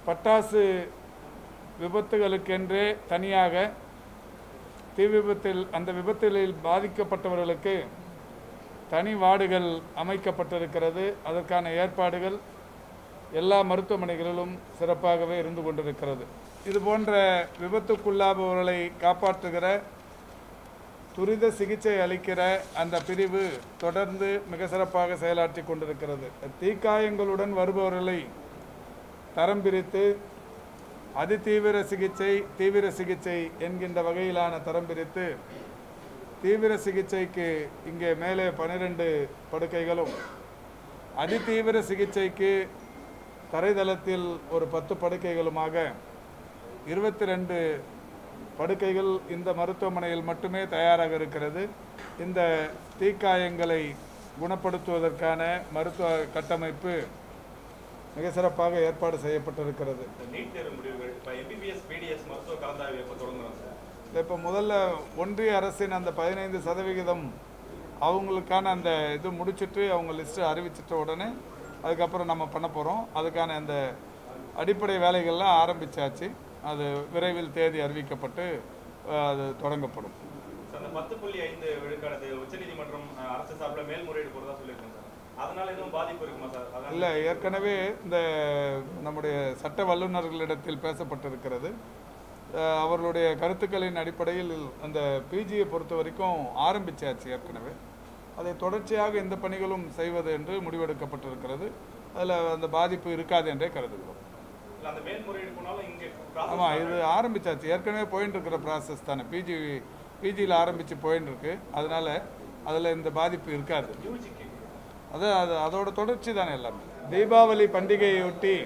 பட்டாசு விபத்துகளுக்கென்றே தனியாக தீ விபத்தில் அந்த விபத்துகளில் பாதிக்கப்பட்டவர்களுக்கு தனி வார்டுகள் அமைக்கப்பட்டிருக்கிறது அதற்கான ஏற்பாடுகள் எல்லா மருத்துவமனைகளிலும் சிறப்பாகவே இருந்து கொண்டிருக்கிறது இது போன்ற விபத்துக்குள்ளாபவர்களை காப்பாற்றுகிற துரித சிகிச்சை அளிக்கிற அந்த பிரிவு தொடர்ந்து மிக சிறப்பாக செயலாற்றி கொண்டிருக்கிறது தீக்காயங்களுடன் வருபவர்களை தரம் பிரித்து அதிதீவிர சிகிச்சை தீவிர சிகிச்சை என்கின்ற வகையிலான தரம் பிரித்து தீவிர சிகிச்சைக்கு இங்கே மேலே பன்னிரெண்டு படுக்கைகளும் அதிதீவிர சிகிச்சைக்கு தரைதளத்தில் ஒரு பத்து படுக்கைகளுமாக இருபத்தி ரெண்டு படுக்கைகள் இந்த மருத்துவமனையில் மட்டுமே தயாராக இருக்கிறது இந்த தீக்காயங்களை குணப்படுத்துவதற்கான மருத்துவ கட்டமைப்பு மிக சிறப்பாக ஏற்பாடு செய்யப்பட்டிருக்கிறது இந்த நீட் தேர்வு முடிவுகள் இப்போ எம்பிபிஎஸ் பிடிஎஸ் மருத்துவ கலந்தாய்வு எப்போ தொடங்குறோம் சார் இப்போ முதல்ல ஒன்றிய அரசின் அந்த பதினைந்து சதவிகிதம் அவங்களுக்கான அந்த இது முடிச்சிட்டு அவங்க லிஸ்ட்டு அறிவிச்சிட்ட உடனே அதுக்கப்புறம் நம்ம பண்ண போகிறோம் அதுக்கான அந்த அடிப்படை வேலைகள்லாம் ஆரம்பிச்சாச்சு அது விரைவில் தேதி அறிவிக்கப்பட்டு அஹ், அது தொடங்கப்படும் சார் அந்த பத்து புள்ளி ஐந்து விழுக்காடு உச்சநீதிமன்றம் அஹ், அரசு சார்பில் மேல்முறையீடு போகிறதா சொல்லியிருக்கேன் சார் அதனால எதுவும் பாதிப்பு இருக்குமா சார் அதனால இல்லை ஏற்கனவே இந்த நம்முடைய சட்ட வல்லுநர்களிடத்தில் பேசப்பட்டிருக்கிறது அஹ், அவர்களுடைய கருத்துக்களின் அடிப்படையில் அந்த பிஜியை பொறுத்த வரைக்கும் ஆரம்பிச்சாச்சு ஏற்கனவே அதை தொடர்ச்சியாக இந்த பணிகளும் செய்வது என்று முடிவெடுக்கப்பட்டிருக்கிறது அதில் அந்த பாதிப்பு இருக்காது என்றே கருதுகிறோம் இல்ல அந்த மேல்முறையீடு போனாலும் இங்கே ஆமாம் இது ஆரம்பிச்சாச்சு ஏற்கனவே போயின்னு இருக்கிற ப்ராசஸ் தானே பிஜி பிஜியில் ஆரம்பித்து போயின்னு இருக்கு அதனால அதில் இந்த பாதிப்பு இருக்காது யூஜிக்கு அது அது அதோட தொடர்ச்சி தானே எல்லாமே தீபாவளி பண்டிகையொட்டி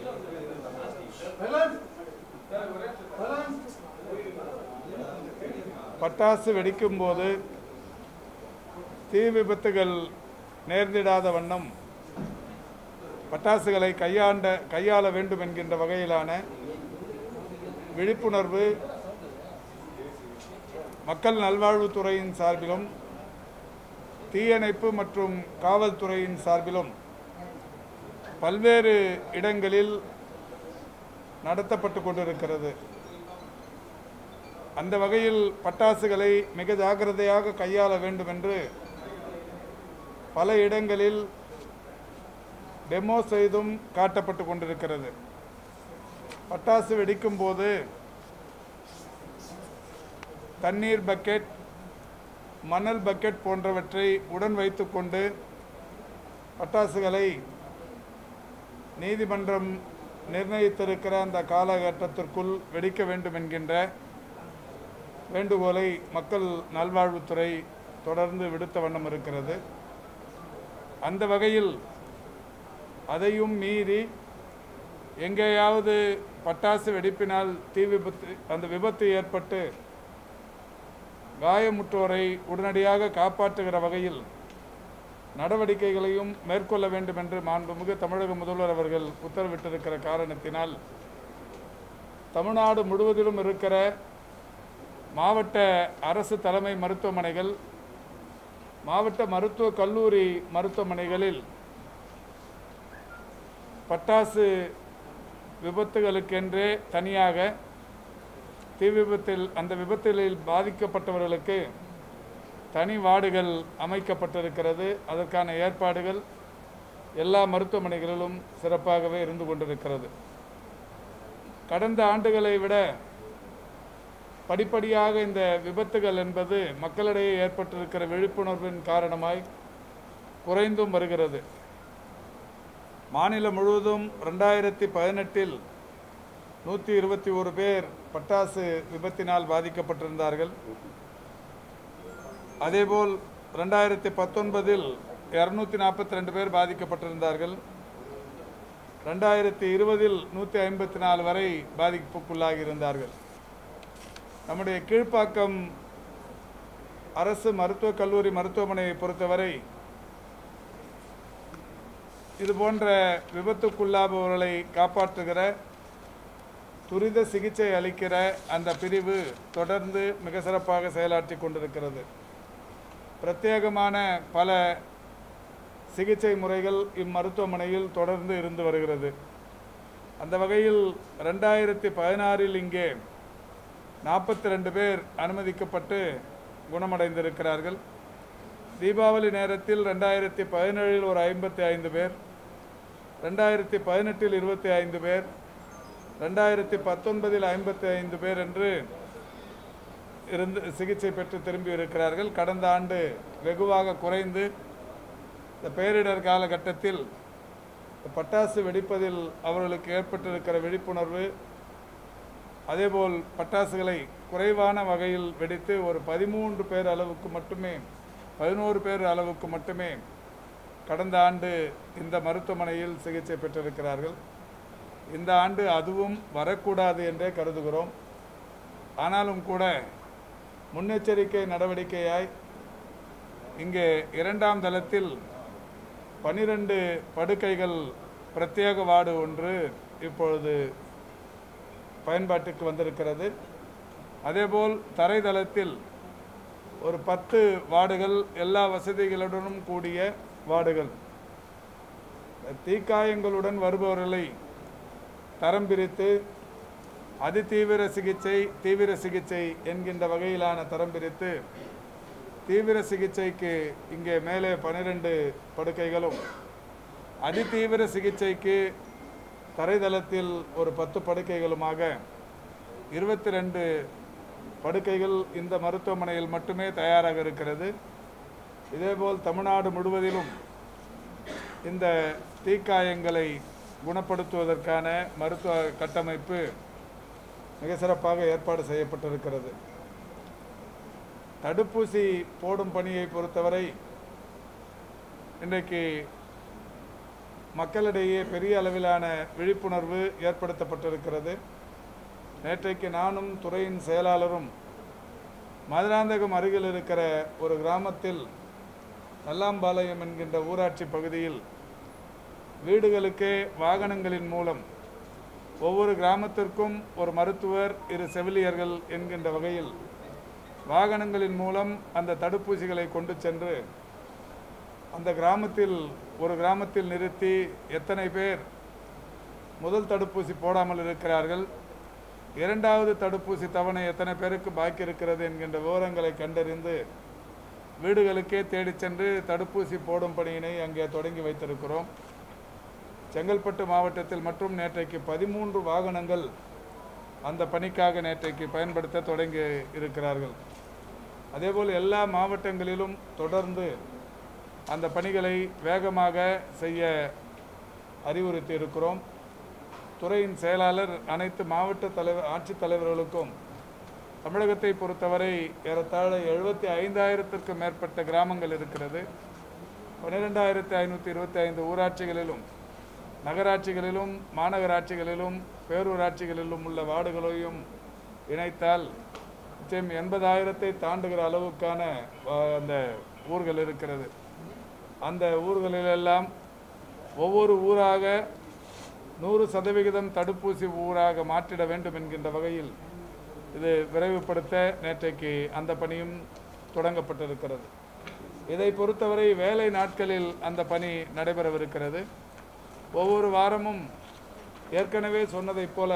பட்டாசு வெடிக்கும் போது தீ விபத்துகள் நேர்ந்திடாத வண்ணம் பட்டாசுகளை கையாண்ட கையாள வேண்டும் என்கின்ற வகையிலான விழிப்புணர்வு மக்கள் நல்வாழ்வுத்துறையின் சார்பிலும் தீயணைப்பு மற்றும் காவல்துறையின் சார்பிலும் பல்வேறு இடங்களில் நடத்தப்பட்டு கொண்டிருக்கிறது அந்த வகையில் பட்டாசுகளை மிக ஜாக்கிரதையாக கையாள வேண்டும் என்று பல இடங்களில் டெமோ செய்தும் காட்டப்பட்டு கொண்டிருக்கிறது பட்டாசு வெடிக்கும் போது தண்ணீர் பக்கெட் மணல் பக்கெட் போன்றவற்றை உடன் வைத்துக்கொண்டு பட்டாசுகளை நீதிமன்றம் நிர்ணயித்திருக்கிற அந்த காலகட்டத்திற்குள் வெடிக்க வேண்டும் என்கின்ற வேண்டுகோளை மக்கள் நல்வாழ்வுத்துறை தொடர்ந்து விடுத்த வண்ணம் இருக்கிறது அந்த வகையில் அதையும் மீறி எங்கேயாவது பட்டாசு வெடிப்பினால் தீ விபத்து அந்த விபத்து ஏற்பட்டு காயமுற்றோரை உடனடியாக காப்பாற்றுகிற வகையில் நடவடிக்கைகளையும் மேற்கொள்ள வேண்டும் என்று மாண்புமிகு தமிழக முதல்வர் அவர்கள் உத்தரவிட்டிருக்கிற காரணத்தினால் தமிழ்நாடு முழுவதிலும் இருக்கிற மாவட்ட அரசு தலைமை மருத்துவமனைகள் மாவட்ட மருத்துவக் கல்லூரி மருத்துவமனைகளில் பட்டாசு விபத்துகளுக்கென்றே தனியாக தீ விபத்தில் அந்த விபத்துகளில் பாதிக்கப்பட்டவர்களுக்கு தனி வார்டுகள் அமைக்கப்பட்டிருக்கிறது அதற்கான ஏற்பாடுகள் எல்லா மருத்துவமனைகளிலும் சிறப்பாகவே இருந்து கொண்டிருக்கிறது கடந்த ஆண்டுகளை விட படிப்படியாக இந்த விபத்துகள் என்பது மக்களிடையே ஏற்பட்டிருக்கிற விழிப்புணர்வின் காரணமாய் குறைந்தும் வருகிறது மாநிலம் முழுவதும் ரெண்டாயிரத்தி பதினெட்டில் நூற்றி இருபத்தி ஒரு பேர் பட்டாசு விபத்தினால் பாதிக்கப்பட்டிருந்தார்கள் அதேபோல் ரெண்டாயிரத்தி பத்தொன்பதில் இரநூத்தி நாற்பத்தி ரெண்டு பேர் பாதிக்கப்பட்டிருந்தார்கள் ரெண்டாயிரத்தி இருபதில் நூற்றி ஐம்பத்தி நாலு வரை பாதிப்புக்குள்ளாகி இருந்தார்கள் நம்முடைய கீழ்ப்பாக்கம் அரசு மருத்துவக் கல்லூரி மருத்துவமனையை பொறுத்தவரை இது போன்ற விபத்துக்குள்ளாபவர்களை காப்பாற்றுகிற துரித சிகிச்சை அளிக்கிற அந்த பிரிவு தொடர்ந்து மிக சிறப்பாக செயலாற்றி கொண்டிருக்கிறது பிரத்யேகமான பல சிகிச்சை முறைகள் இம்மருத்துவமனையில் தொடர்ந்து இருந்து வருகிறது அந்த வகையில் ரெண்டாயிரத்தி பதினாறில் இங்கே நாற்பத்தி ரெண்டு பேர் அனுமதிக்கப்பட்டு குணமடைந்திருக்கிறார்கள் தீபாவளி நேரத்தில் ரெண்டாயிரத்தி பதினேழில் ஒரு ஐம்பத்தி ஐந்து பேர் ரெண்டாயிரத்தி பதினெட்டில் இருபத்தி ஐந்து பேர் ரெண்டாயிரத்தி பத்தொன்பதில் ஐம்பத்தி ஐந்து பேர் என்று இருந்து சிகிச்சை பெற்று திரும்பி இருக்கிறார்கள் கடந்த ஆண்டு வெகுவாக குறைந்து இந்த பேரிடர் காலகட்டத்தில் இந்த பட்டாசு வெடிப்பதில் அவர்களுக்கு ஏற்பட்டிருக்கிற விழிப்புணர்வு அதேபோல் பட்டாசுகளை குறைவான வகையில் வெடித்து ஒரு பதிமூன்று பேர் அளவுக்கு மட்டுமே பதினோரு பேர் அளவுக்கு மட்டுமே கடந்த ஆண்டு இந்த மருத்துவமனையில் சிகிச்சை பெற்றிருக்கிறார்கள் இந்த ஆண்டு அதுவும் வரக்கூடாது என்றே கருதுகிறோம் ஆனாலும் கூட முன்னெச்சரிக்கை நடவடிக்கையாய் இங்கே இரண்டாம் தளத்தில் பனிரெண்டு படுக்கைகள் பிரத்யேக வார்டு ஒன்று இப்பொழுது பயன்பாட்டுக்கு வந்திருக்கிறது அதேபோல் தரைதளத்தில் ஒரு பத்து வார்டுகள் எல்லா வசதிகளுடனும் கூடிய வார்டுகள் தீக்காயங்களுடன் வருபவர்களை தரம் பிரித்து அதிதீவிர சிகிச்சை தீவிர சிகிச்சை என்கின்ற வகையிலான தரம் பிரித்து தீவிர சிகிச்சைக்கு இங்கே மேலே பன்னிரெண்டு படுக்கைகளும் அதிதீவிர சிகிச்சைக்கு தரைதளத்தில் ஒரு பத்து படுக்கைகளுமாக இருபத்தி ரெண்டு படுக்கைகள் இந்த மருத்துவமனையில் மட்டுமே தயாராக இருக்கிறது இதேபோல் தமிழ்நாடு முழுவதிலும் இந்த தீக்காயங்களை குணப்படுத்துவதற்கான மருத்துவ கட்டமைப்பு மிக சிறப்பாக ஏற்பாடு செய்யப்பட்டிருக்கிறது தடுப்பூசி போடும் பணியை பொறுத்தவரை இன்றைக்கு மக்களிடையே பெரிய அளவிலான விழிப்புணர்வு ஏற்படுத்தப்பட்டிருக்கிறது நேற்றைக்கு நானும் துறையின் செயலாளரும் மதுராந்தகம் அருகில் இருக்கிற ஒரு கிராமத்தில் நல்லாம்பாளையம் என்கின்ற ஊராட்சி பகுதியில் வீடுகளுக்கே வாகனங்களின் மூலம் ஒவ்வொரு கிராமத்திற்கும் ஒரு மருத்துவர் இரு செவிலியர்கள் என்கின்ற வகையில் வாகனங்களின் மூலம் அந்த தடுப்பூசிகளை கொண்டு சென்று அந்த கிராமத்தில் ஒரு கிராமத்தில் நிறுத்தி எத்தனை பேர் முதல் தடுப்பூசி போடாமல் இருக்கிறார்கள் இரண்டாவது தடுப்பூசி தவணை எத்தனை பேருக்கு பாக்கி இருக்கிறது என்கின்ற விவரங்களை கண்டறிந்து வீடுகளுக்கே தேடிச் சென்று தடுப்பூசி போடும் பணியினை அங்கே தொடங்கி வைத்திருக்கிறோம் செங்கல்பட்டு மாவட்டத்தில் மற்றும் நேற்றைக்கு பதிமூன்று வாகனங்கள் அந்த பணிக்காக நேற்றைக்கு பயன்படுத்த தொடங்கி இருக்கிறார்கள் அதேபோல் எல்லா மாவட்டங்களிலும் தொடர்ந்து அந்த பணிகளை வேகமாக செய்ய அறிவுறுத்தி இருக்கிறோம் துறையின் செயலாளர் அனைத்து மாவட்ட தலைவர் ஆட்சித்தலைவர்களுக்கும் தமிழகத்தை பொறுத்தவரை ஏறத்தாழ எழுபத்தி ஐந்தாயிரத்திற்கும் மேற்பட்ட கிராமங்கள் இருக்கிறது பன்னிரெண்டாயிரத்தி ஐநூற்றி இருபத்தி ஐந்து ஊராட்சிகளிலும் நகராட்சிகளிலும் மாநகராட்சிகளிலும் பேரூராட்சிகளிலும் உள்ள வார்டுகளையும் இணைத்தால் நிச்சயம் எண்பதாயிரத்தை தாண்டுகிற அளவுக்கான அஹ், அந்த ஊர்கள் இருக்கிறது அந்த ஊர்களிலெல்லாம் ஒவ்வொரு ஊராக நூறு சதவிகிதம் தடுப்பூசி ஊராக மாற்றிட வேண்டும் என்கின்ற வகையில் இது விரைவுபடுத்த நேற்றைக்கு அந்த பணியும் தொடங்கப்பட்டிருக்கிறது இதை பொறுத்தவரை வேலை நாட்களில் அந்த பணி நடைபெறவிருக்கிறது ஒவ்வொரு வாரமும் ஏற்கனவே சொன்னதைப் போல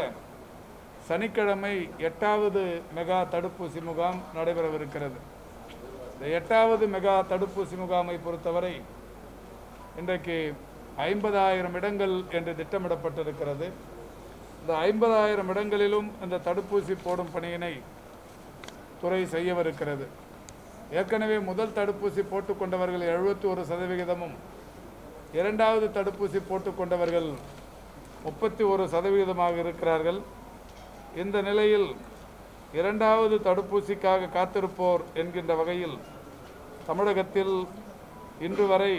சனிக்கிழமை எட்டாவது மெகா தடுப்பூசி முகாம் நடைபெறவிருக்கிறது இந்த எட்டாவது மெகா தடுப்பூசி முகாமை பொறுத்தவரை இன்றைக்கு ஐம்பதாயிரம் இடங்கள் என்று திட்டமிடப்பட்டிருக்கிறது இந்த ஐம்பதாயிரம் இடங்களிலும் இந்த தடுப்பூசி போடும் பணியினை துறை செய்யவிருக்கிறது ஏற்கனவே முதல் தடுப்பூசி போட்டுக்கொண்டவர்கள் எழுபத்தி ஒரு சதவிகிதமும் இரண்டாவது தடுப்பூசி போட்டுக்கொண்டவர்கள் முப்பத்தி ஒரு சதவிகிதமாக இருக்கிறார்கள் இந்த நிலையில் இரண்டாவது தடுப்பூசிக்காக காத்திருப்போர் என்கின்ற வகையில் தமிழகத்தில் இன்று வரை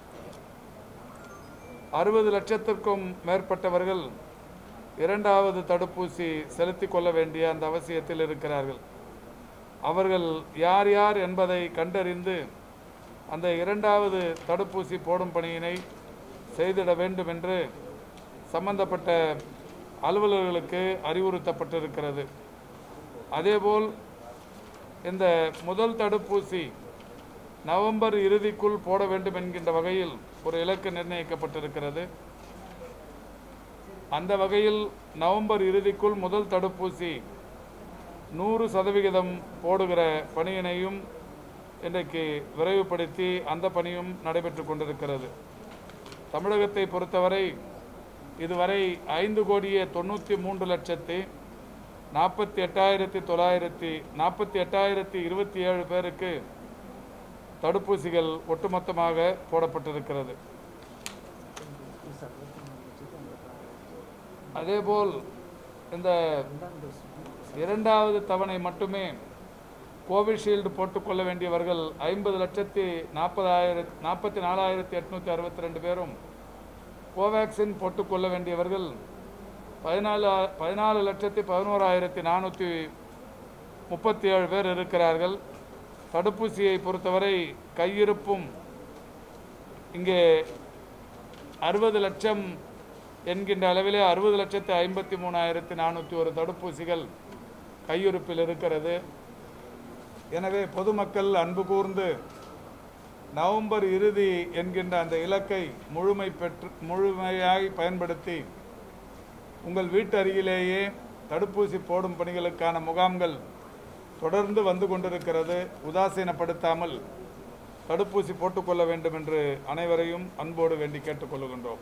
அறுபது லட்சத்திற்கும் மேற்பட்டவர்கள் இரண்டாவது தடுப்பூசி செலுத்திக் கொள்ள வேண்டிய அந்த அவசியத்தில் இருக்கிறார்கள் அவர்கள் யார் யார் என்பதை கண்டறிந்து அந்த இரண்டாவது தடுப்பூசி போடும் பணியினை செய்திட வேண்டும் என்று சம்பந்தப்பட்ட அலுவலர்களுக்கு அறிவுறுத்தப்பட்டிருக்கிறது அதேபோல் இந்த முதல் தடுப்பூசி நவம்பர் இறுதிக்குள் போட வேண்டும் என்கின்ற வகையில் ஒரு இலக்கு நிர்ணயிக்கப்பட்டிருக்கிறது அந்த வகையில் நவம்பர் இறுதிக்குள் முதல் தடுப்பூசி நூறு சதவிகிதம் போடுகிற பணியினையும் இன்றைக்கு விரைவுபடுத்தி அந்த பணியும் நடைபெற்று கொண்டிருக்கிறது தமிழகத்தை பொறுத்தவரை இதுவரை ஐந்து கோடியே தொண்ணூற்றி மூன்று லட்சத்தி நாற்பத்தி எட்டாயிரத்தி தொள்ளாயிரத்தி நாற்பத்தி எட்டாயிரத்தி இருபத்தி ஏழு பேருக்கு தடுப்பூசிகள் ஒட்டுமொத்தமாக போடப்பட்டிருக்கிறது அதேபோல் இந்த இரண்டாவது தவணை மட்டுமே கோவிஷீல்டு போட்டுக்கொள்ள வேண்டியவர்கள் ஐம்பது லட்சத்தி நாற்பதாயிரத்தி நாற்பத்தி நாலாயிரத்தி எட்நூற்றி அறுபத்தி ரெண்டு பேரும் கோவேக்சின் போட்டுக்கொள்ள வேண்டியவர்கள் பதினாலு பதினாலு லட்சத்தி பதினோராயிரத்தி நானூற்றி முப்பத்தி ஏழு பேர் இருக்கிறார்கள் தடுப்பூசியை பொறுத்தவரை கையிருப்பும் இங்கே அறுபது லட்சம் என்கின்ற அளவிலே அறுபது லட்சத்து ஐம்பத்தி மூணாயிரத்தி நானூற்றி ஒரு தடுப்பூசிகள் கையிருப்பில் இருக்கிறது எனவே பொதுமக்கள் அன்பு கூர்ந்து நவம்பர் இறுதி என்கின்ற அந்த இலக்கை முழுமை பெற்று முழுமையாய் பயன்படுத்தி உங்கள் வீட்டு அருகிலேயே தடுப்பூசி போடும் பணிகளுக்கான முகாம்கள் தொடர்ந்து வந்து கொண்டிருக்கிறது உதாசீனப்படுத்தாமல் தடுப்பூசி போட்டுக்கொள்ள வேண்டும் என்று அனைவரையும் அன்போடு வேண்டி கேட்டுக்கொள்கின்றோம்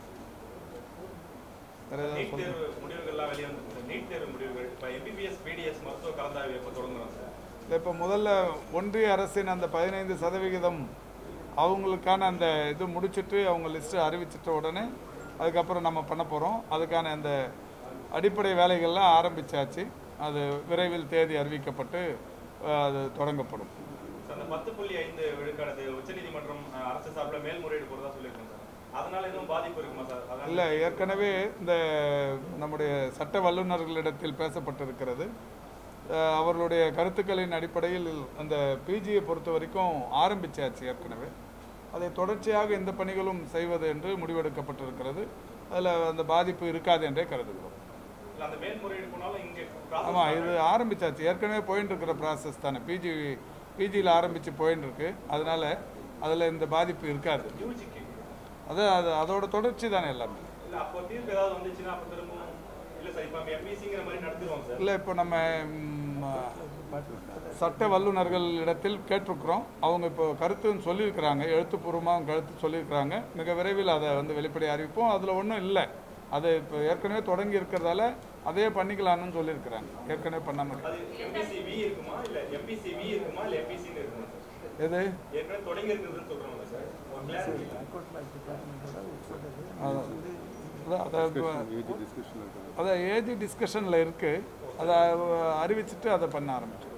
வேற ஏதாவது நீட் சொல்லுங்க. தேர்வு முடிவுகள்லாம் வெளியே வந்து நீட் தேர்வு முடிவுகள் இப்போ எம்பிபிஎஸ் பிடிஎஸ் மருத்துவ கலந்தாய்வு எப்போ தொடங்குறோம் சார் இல்லை இப்போ முதல்ல ஒன்றிய அரசின் அந்த பதினைந்து சதவிகிதம் அவங்களுக்கான அந்த இது முடிச்சிட்டு அவங்க லிஸ்ட்டு அறிவிச்சிட்ட உடனே அதுக்கப்புறம் நம்ம பண்ண போகிறோம் அதுக்கான அந்த அடிப்படை வேலைகள்லாம் ஆரம்பிச்சாச்சு அது விரைவில் தேதி அறிவிக்கப்பட்டு அஹ், அது தொடங்கப்படும் சார் அந்த பத்து புள்ளி ஐந்து விழுக்காடு உச்சநீதிமன்றம் அஹ், அரசு சார்பில் மேல்முறையீடு போகிறதா சொல்லியிருக்கேன் சார் அதனால எதுவும் பாதிப்பு இருக்குமா சார் அதனால இல்லை ஏற்கனவே இந்த நம்முடைய சட்ட வல்லுநர்களிடத்தில் பேசப்பட்டிருக்கிறது அஹ், அவர்களுடைய கருத்துக்களின் அடிப்படையில் அந்த பிஜியை பொறுத்த வரைக்கும் ஆரம்பிச்சாச்சு ஏற்கனவே அதை தொடர்ச்சியாக இந்த பணிகளும் செய்வது என்று முடிவெடுக்கப்பட்டிருக்கிறது அதில் அந்த பாதிப்பு இருக்காது என்றே கருதுகிறோம் இல்ல அந்த மேல்முறையீடு போனாலும் இங்கே ஆமாம் இது ஆரம்பிச்சாச்சு ஏற்கனவே போயின்னு இருக்கிற ப்ராசஸ் தானே பிஜி பிஜியில் ஆரம்பித்து போயின்னு இருக்கு அதனால அதில் இந்த பாதிப்பு இருக்காது யூஜிக்கு அது அது அதோட தொடர்ச்சி தானே எல்லாமே இல்ல அப்போ தீர்ப்பு ஏதாவது வந்துச்சுன்னா அப்போ திரும்பவும் இல்ல சார் இப்போ எம்பிசிங்கிற மாதிரி நடத்திடுவோம் சார் இல்லை இப்போ நம்ம ம், சட்ட வல்லுநர்கள் இடத்தில் கேட்டிருக்கிறோம் அவங்க இப்போ கருத்துன்னு சொல்லியிருக்கிறாங்க எழுத்துப்பூர்வமாக கருத்து சொல்லியிருக்கிறாங்க மிக விரைவில் அதை வந்து வெளிப்படை அறிவிப்போம் அதில் ஒன்றும் இல்லை அது இப்போ ஏற்கனவே தொடங்கி இருக்கிறதால அதே பண்ணிக்கலாம்னு சொல்லியிருக்கிறாங்க ஏற்கனவே பண்ணாமல் அது எம்பிசி வி இருக்குமா இல்ல எம்பிசி வி இருக்குமா இல்ல எம்பிசின்னு இருக்குமா சார் எது ஏற்கனவே தொடங்கி இருக்குதுன்னு சொல்றோம்ல சார் ஒரு clarity. அதான் அதான் இப்போ அதான் ஏஜ் டிஸ்கஷனில் இருக்குது அதை அறிவிச்சிட்டு அதை பண்ண ஆரம்பிச்சோம்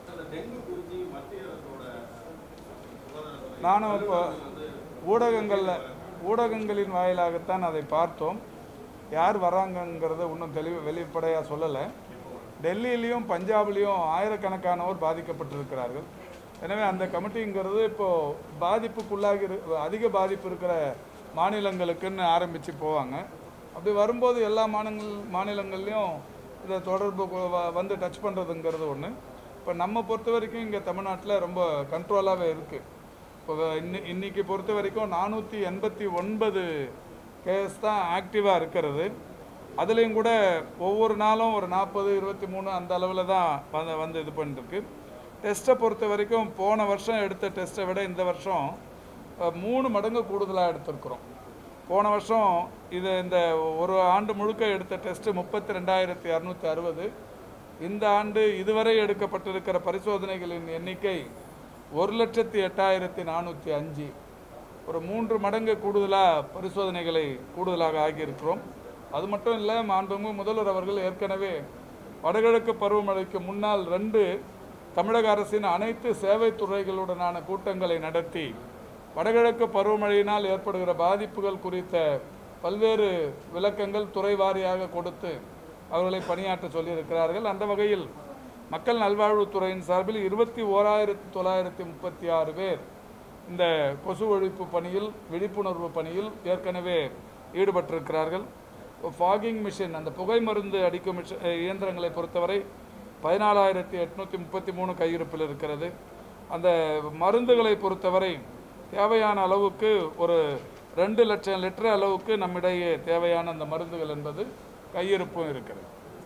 நானும் இப்போ ஊடகங்களில் ஊடகங்களின் வாயிலாகத்தான் அதை பார்த்தோம் யார் வராங்கங்கிறத இன்னும் தெளிவு வெளிப்படையாக சொல்லலை டெல்லியிலையும் பஞ்சாப்லேயும் ஆயிரக்கணக்கானோர் பாதிக்கப்பட்டிருக்கிறார்கள் எனவே அந்த கமிட்டிங்கிறது இப்போது பாதிப்புக்குள்ளாகி இரு- அதிக பாதிப்பு இருக்கிற மாநிலங்களுக்குன்னு ஆரம்பித்து போவாங்க அப்படி வரும்போது எல்லா மாநில மாநிலங்கள்லையும் இதை தொடர்பு கொ- வ- வந்து டச் பண்ணுறதுங்கிறது ஒன்று இப்போ நம்ம பொறுத்த வரைக்கும் இங்கே தமிழ்நாட்டில் ரொம்ப கண்ட்ரோலாகவே இருக்குது இப்போ இன்னி இன்னைக்கு பொறுத்த வரைக்கும் நானூற்றி எண்பத்தி ஒன்பது கேஸ் தான் ஆக்டிவாக இருக்கிறது அதுலேயும் கூட ஒவ்வொரு நாளும் ஒரு நாற்பது இருபத்தி மூணு அந்த அளவில் தான் வந்து வந்து இது பண்ணிருக்கு டெஸ்ட்டை பொறுத்த வரைக்கும் போன வருஷம் எடுத்த டெஸ்ட்டை விட இந்த வருஷம் அஹ், மூணு மடங்கு கூடுதலாக எடுத்திருக்கிறோம் போன வருஷம் இது இந்த ஒரு ஆண்டு முழுக்க எடுத்த டெஸ்ட்டு முப்பத்தி ரெண்டாயிரத்தி இரநூத்தி அறுபது இந்த ஆண்டு இதுவரை எடுக்கப்பட்டிருக்கிற பரிசோதனைகளின் எண்ணிக்கை ஒரு லட்சத்தி எட்டாயிரத்தி நானூற்றி அஞ்சு ஒரு மூன்று மடங்கு கூடுதலாக பரிசோதனைகளை கூடுதலாக ஆகியிருக்கிறோம் அது மட்டும் இல்லை மாண்புமிகு முதல்வர் அவர்கள் ஏற்கனவே வடகிழக்கு பருவமழைக்கு முன்னால் ரெண்டு தமிழக அரசின் அனைத்து சேவை துறைகளுடனான கூட்டங்களை நடத்தி வடகிழக்கு பருவமழையினால் ஏற்படுகிற பாதிப்புகள் குறித்த பல்வேறு விளக்கங்கள் துறை வாரியாக கொடுத்து அவர்களை பணியாற்ற சொல்லியிருக்கிறார்கள் அந்த வகையில் மக்கள் நல்வாழ்வுத்துறையின் சார்பில் இருபத்தி ஓராயிரத்தி தொள்ளாயிரத்தி முப்பத்தி ஆறு பேர் இந்த கொசு ஒழிப்பு பணியில் விழிப்புணர்வு பணியில் ஏற்கனவே ஈடுபட்டிருக்கிறார்கள் ஃபாகிங் மிஷின் அந்த புகை மருந்து அடிக்கும் மிஷ இயந்திரங்களை பொறுத்தவரை பதினாலாயிரத்தி எட்நூற்றி முப்பத்தி மூணு கையிருப்பில் இருக்கிறது அந்த மருந்துகளை பொறுத்தவரை தேவையான அளவுக்கு ஒரு ரெண்டு லட்சம் லிட்டர் அளவுக்கு நம்மிடையே தேவையான அந்த மருந்துகள் என்பது கையிருப்பும் இருக்கிறது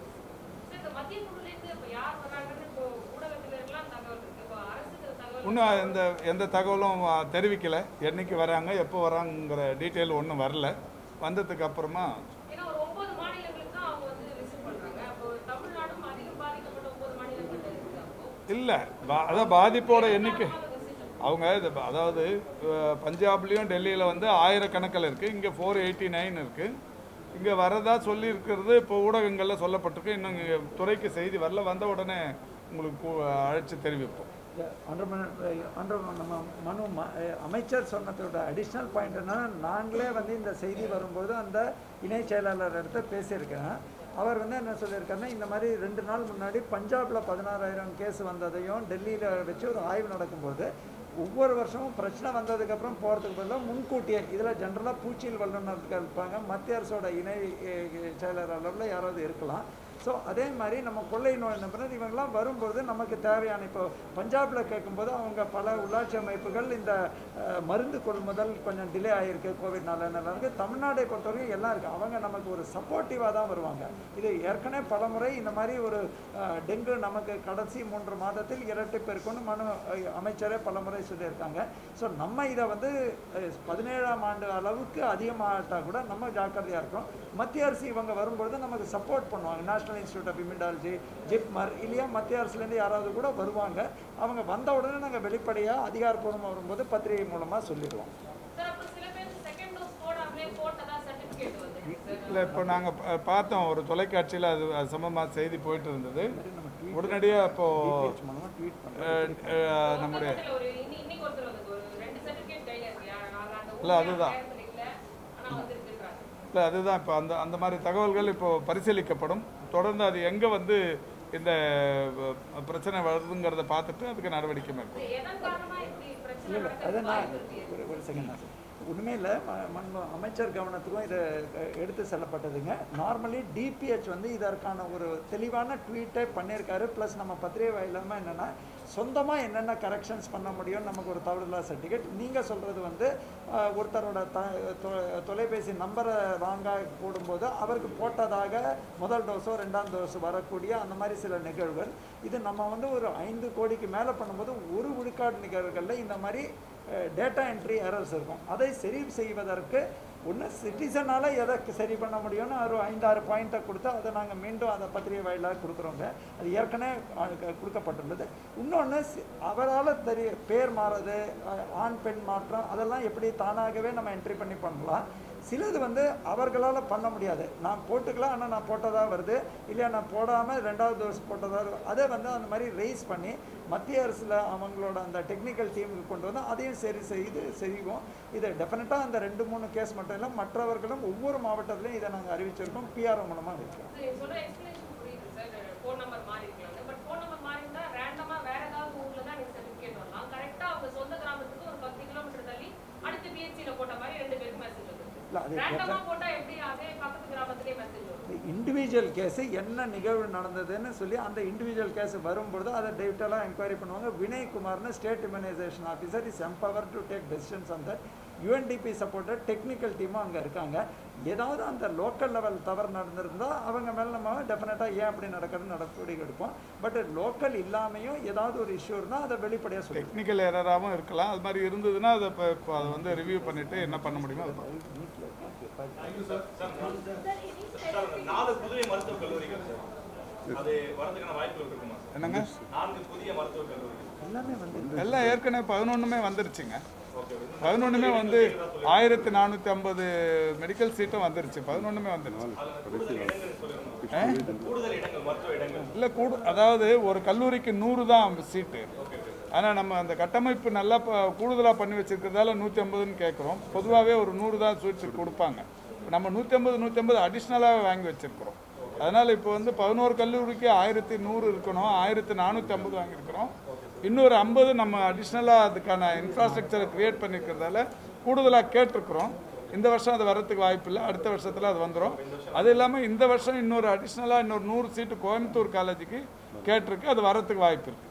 சார், இந்த மத்திய குழுலேருந்து இப்ப யார் வர்றாங்கன்னு இப்போ ஊடகத்தினருக்கெல்லாம் தகவல் இருக்கு. இப்போ அரசுக்கு தகவல் இன்னும் எந்த எந்த தகவலும் ஆ, தெரிவிக்கல என்னைக்கு வராங்க எப்போ வராங்கிற டீட்டெயில் ஒன்றும் வரல வந்ததுக்கு அப்புறமா ஏன்னா ஒரு ஒன்பது மாநிலங்களுக்கு தான் அவங்க வந்து விசிட் பண்றாங்க அப்போ தமிழ்நாடும் அதிகம் பாதிக்கப்பட்ட ஒன்பது மாநிலங்கள்ல இருக்கு அப்போ இல்லை அதான் பாதிப்போட எண்ணிக்கை அவங்க visit அவங்க இது ப- அதாவது அஹ், பஞ்சாப்லேயும் டெல்லியில் வந்து ஆயிரக்கணக்கில் இருக்குது இங்கே ஃபோர் எயிட்டி நைன் இருக்குது இங்கே வரதா சொல்லியிருக்கிறது இப்போ ஊடகங்களில் சொல்லப்பட்டிருக்கு இன்னும் இங்கே துறைக்கு செய்தி வரல வந்த உடனே உங்களுக்கு கூ- அழைச்சு தெரிவிப்போம் அன்ற அன்ற நம்ம மனு ம- அஹ் அமைச்சர் சொன்னதோட அடிஷ்னல் பாயிண்ட் என்னன்னா நாங்களே வந்து இந்த செய்தி வரும்போது அந்த இணை செயலாளர் இடத்த பேசியிருக்கேன் அவர் வந்து என்ன சொல்லியிருக்காருன்னா இந்த மாதிரி ரெண்டு நாள் முன்னாடி பஞ்சாபில் பதினாறாயிரம் கேஸ் வந்ததையும் டெல்லியில் வச்சு ஒரு ஆய்வு நடக்கும்போது ஒவ்வொரு வருஷமும் பிரச்சனை வந்ததுக்கப்புறம் போகிறதுக்கு பதிலாக முன்கூட்டியே இதில் ஜென்ரலாக பூச்சியில் வல்லுநர்கள் இருப்பாங்க மத்திய அரசோட இணை அஹ், செயலர் அளவில் யாராவது இருக்கலாம் ஸோ அதே மாதிரி நம்ம கொள்ளை நோய் நிபுணர் இவங்கெல்லாம் வரும்போது நமக்கு தேவையான இப்போ பஞ்சாபில் கேட்கும்போது அவங்க பல உள்ளாட்சி அமைப்புகள் இந்த அஹ், மருந்து கொள்முதல் கொஞ்சம் டிலே ஆகிருக்கு கோவிட்னால நல்லா இருக்குது தமிழ்நாடை பொறுத்தவரைக்கும் எல்லாம் இருக்குது அவங்க நமக்கு ஒரு சப்போர்ட்டிவாக தான் வருவாங்க இது ஏற்கனவே பலமுறை இந்த மாதிரி ஒரு அஹ், டெங்கு நமக்கு கடைசி மூன்று மாதத்தில் இரட்டிப்பு இருக்குன்னு மனு அஹ், அமைச்சரே பலமுறை சொல்லியிருக்காங்க ஸோ நம்ம இதை வந்து அஹ், பதினேழாம் ஆண்டு அளவுக்கு அதிகமாகட்டா கூட நம்ம ஜாக்கிரதையாக இருக்கோம் மத்திய அரசு இவங்க வரும்பொழுது நமக்கு சப்போர்ட் பண்ணுவாங்க national institute of epidemiology JIPMER இல்லையா மத்திய அரசுலேருந்து யாராவது கூட வருவாங்க அவங்க வந்த உடனே நாங்கள் வெளிப்படையாக அதிகாரப்பூர்வமாக வரும்போது பத்திரிகை மூலமாக சொல்லிடுவோம் சார் அப்போ சில பேர் செகண்ட் டோஸ் போடாமலே போட்டதா சர்டிபிகேட் வந்து சார் இல்லை இப்போ நாங்கள் பார்த்தோம் ஒரு தொலைக்காட்சியில் அது அது சம்பந்தமாக செய்தி போயிட்டு இருந்தது உடனடியாக இப்போது மூலமாக ட்வீட் பண்ணுறோம் நம்முடைய பக்கத்துல ஒரு இன்னி- இன்னைக்கு ஒருத்தர் வந்து ஒரு ரெண்டு சர்டிபிகேட் கையில இருக்கு யா- நாங்க அந்த இல்ல, ஊர்ல அதுதான். நேரத்துல இல்ல ஆனா வந்திருக்குன்றாங்க இல்லை அதுதான் இப்போ அந்த அந்த மாதிரி தகவல்கள் இப்போ பரிசீலிக்கப்படும் தொடர்ந்து அது எங்கே வந்து இந்த அஹ், பிரச்சனை வருதுங்கிறத பார்த்துட்டு அதுக்கு நடவடிக்கை மேற்கொள்ளும் இது எதன் காரணமா இப்படி பிரச்சனை இல்லை இல்லை அதை நடக்கிறது நான் வாய்ப்பு இருக்கு ஒரு ஒரு செகண்ட் நான் உண்மையில் மண் அமைச்சர் கவனத்துக்கும் இதை அஹ், எடுத்து செல்லப்பட்டதுங்க நார்மலி டிபிஹெச் வந்து இதற்கான ஒரு தெளிவான ட்வீட்டை பண்ணியிருக்காரு ப்ளஸ் நம்ம பத்திரிகை வாயிலாமல் என்னென்னா சொந்தமாக என்னென்ன கரெக்ஷன்ஸ் பண்ண முடியும் நமக்கு ஒரு தவறுதலா சர்டிஃபிகேட் நீங்கள் சொல்கிறது வந்து அஹ், ஒருத்தரோட த தொ- தொலைபேசி நம்பரை ராங்காக போடும்போது அவருக்கு போட்டதாக முதல் டோஸோ ரெண்டாம் டோஸ் வரக்கூடிய அந்த மாதிரி சில நிகழ்வுகள் இது நம்ம வந்து ஒரு ஐந்து கோடிக்கு மேலே பண்ணும்போது ஒரு விழுக்காடு நிகழ்வுகளில் இந்த மாதிரி டேட்டா என்ட்ரி எரர்ஸ் இருக்கும் அதை சரி செய்வதற்கு ஒன்று சிட்டிசனால் எதை சரி பண்ண முடியும்னு ஒரு ஐந்தாறு பாயிண்ட்டை கொடுத்து அதை நாங்கள் மீண்டும் அதை பத்திரிகை வாயிலாக கொடுக்குறோங்க அது ஏற்கனவே ஆ- க- கொடுக்கப்பட்டுள்ளது இன்னொன்று அவரால் தெரிய பேர் மாறுறது அஹ், ஆண் பெண் மாற்றம் அதெல்லாம் எப்படி தானாகவே நம்ம என்ட்ரி பண்ணி பண்ணலாம் சிலது வந்து அவர்களால் பண்ண முடியாது நான் போட்டுக்கலாம் ஆனால் நான் போட்டதாக வருது இல்லையா நான் போடாமல் ரெண்டாவது டோஸ் போட்டதாக வரும். அதை வந்து அந்த மாதிரி ரைஸ் பண்ணி மத்திய அரசில் அவங்களோட அந்த டெக்னிக்கல் டீமுக்கு கொண்டு வந்து அதையும் சரி செய்து செய்வோம் இது டெஃபினட்டாக அந்த ரெண்டு மூணு கேஸ் மட்டும் இல்லை மற்றவர்களும் ஒவ்வொரு மாவட்டத்திலையும் இதை நாங்கள் அறிவிச்சிருக்கோம் பிஆர்ஓ மூலமாக இருக்கிறோம் சார், நீங்க சொல்ற explanation புரியுது சார். phone number மாறி இருக்கலாம். But phone number மாறி இருந்தா random ஆ வேற ஏதாவது ஊர்ல தான் எனக்கு certificate வரலாம். correct ஆ அவங்க சொந்த கிராமத்துக்கு ஒரு 10 kilometer தள்ளி அடுத்த PHC ல போட்ட மாதிரி ரெண்டு பேருக்கு message வந்துருது. இல்ல, அது random ஆ போட்டா எப்படி அதே பக்கத்து கிராமத்திலேயே message வரும்? இண்டிவிஜுவல் கேஸு என்ன நிகழ்வு நடந்ததுன்னு சொல்லி அந்த இண்டிவிஜுவல் கேஸ் வரும்பொழுது அதை டீட்டெயிலாக என்கொயரி பண்ணுவாங்க வினய்குமார்னு state immunisation officer is empower to take decisions அந்த யூஎன்டிபி சப்போர்ட்டட் டெக்னிக்கல் டீமும் அங்கே இருக்காங்க ஏதாவது அந்த லோக்கல் லெவல் தவறு நடந்திருந்தால் அவங்க மேலே நம்ம டெஃபினட்டாக ஏன் அப்படி நடக்குதுன்னு நடவடிக்கை எடுப்போம் பட் லோக்கல் இல்லாமையும் ஏதாவது ஒரு இஷ்யூ இருந்தால் அதை வெளிப்படையாக சொல்லி டெக்னிக்கல் எரராகவும் இருக்கலாம் அது மாதிரி இருந்ததுன்னா அதை இப்போ இப்போ அதை வந்து ரிவ்யூ பண்ணிவிட்டு என்ன பண்ண முடியுமோ அதை பண்ணலாம். சார், நாலு புதிய மருத்துவக் கல்லூரிகள் சார். அது வரதுக்கான வாய்ப்புகள் இருக்குமா சார்? என்னங்க நான்கு புதிய மருத்துவக் கல்லூரிகள் எல்லாமே வந்து எல்லாம் ஏற்கனவே பதினொன்றுமே வந்துருச்சுங்க ஓகே பதினொன்றுமே வந்து ஆயிரத்தி நானூற்றி ஐம்பது மெடிக்கல் சீட்டும் வந்துருச்சு பதினொன்றுமே வந்துருச்சு அதுல கூடுதல் இடங்கள் சொல்லிருந்தோம் கூடுதல் இடங்கள் மருத்துவ இடங்கள் இல்லை கூடு அதாவது ஒரு கல்லூரிக்கு நூறு தான் சீட்டு ஆனால் நம்ம அந்த கட்டமைப்பு நல்லா ப- கூடுதலாக பண்ணி வச்சிருக்கிறதால நூற்றி ஐம்பதுன்னு கேட்குறோம் பொதுவாகவே ஒரு நூறு தான் சீட்டு கொடுப்பாங்க இப்ப நம்ம நூற்றி ஐம்பது நூற்றி ஐம்பது அடிஷ்னலாக வாங்கி வச்சிருக்கிறோம் அதனால் இப்போ வந்து பதினோரு கல்லூரிக்கு ஆயிரத்தி நூறு இருக்கணும் ஆயிரத்தி நானூற்றி ஐம்பது வாங்கியிருக்கிறோம் இன்னொரு ஐம்பது நம்ம அடிஷ்னலாக அதுக்கான இன்ஃப்ராஸ்ட்ரக்சரை க்ரியேட் பண்ணியிருக்கிறதால கூடுதலாக கேட்டிருக்கிறோம் இந்த வருஷம் அது வர்றதுக்கு வாய்ப்பு இல்லை அடுத்த வருஷத்தில் அது வந்துடும் அது இல்லாமல் இந்த வருஷம் இன்னொரு அடிஷ்னலாக இன்னொரு நூறு சீட்டு கோயம்புத்தூர் காலேஜுக்கு கேட்டிருக்கு அது வர்றதுக்கு வாய்ப்பு இருக்குது